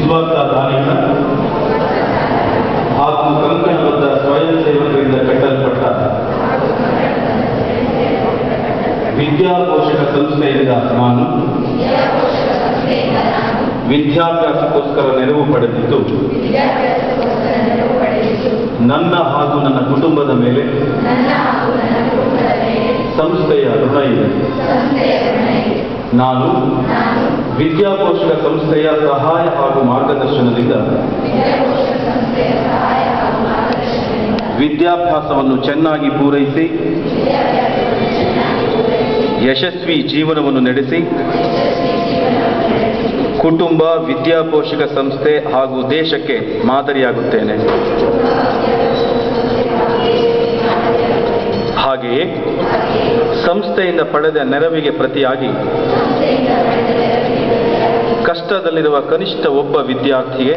ನಿಸ್ವಾರ್ಥ ದಾನಿಗಳ ಹಾಗೂ ಕಂಕಣಬದ್ಧ ಸ್ವಯಂ ಸೇವಕರಿಂದ ಕಟ್ಟಲ್ಪಟ್ಟ ವಿದ್ಯಾಪೋಷಕ ಸಂಸ್ಥೆಯಿಂದ ನಾನು ವಿದ್ಯಾಭ್ಯಾಸಕ್ಕೋಸ್ಕರ ನೆರವು ಪಡೆದಿದ್ದು ನನ್ನ ಹಾಗೂ ನನ್ನ ಕುಟುಂಬದ ಮೇಲೆ ಸಂಸ್ಥೆಯ ಋಣ ಇದೆ ನಾನು ವಿದ್ಯಾಪೋಷಕ ಸಂಸ್ಥೆಯ ಸಹಾಯ ಹಾಗೂ ಮಾರ್ಗದರ್ಶನದಿಂದ ವಿದ್ಯಾಭ್ಯಾಸವನ್ನು ಚೆನ್ನಾಗಿ ಪೂರೈಸಿ ಯಶಸ್ವಿ ಜೀವನವನ್ನು ನಡೆಸಿ ಕುಟುಂಬ ವಿದ್ಯಾಪೋಷಕ ಸಂಸ್ಥೆ ಹಾಗೂ ದೇಶಕ್ಕೆ ಮಾದರಿಯಾಗುತ್ತೇನೆ ಹಾಗೆಯೇ ಸಂಸ್ಥೆಯಿಂದ ಪಡೆದ ನೆರವಿಗೆ ಪ್ರತಿಯಾಗಿ ಕಷ್ಟದಲ್ಲಿರುವ ಕನಿಷ್ಠ ಒಬ್ಬ ವಿದ್ಯಾರ್ಥಿಗೆ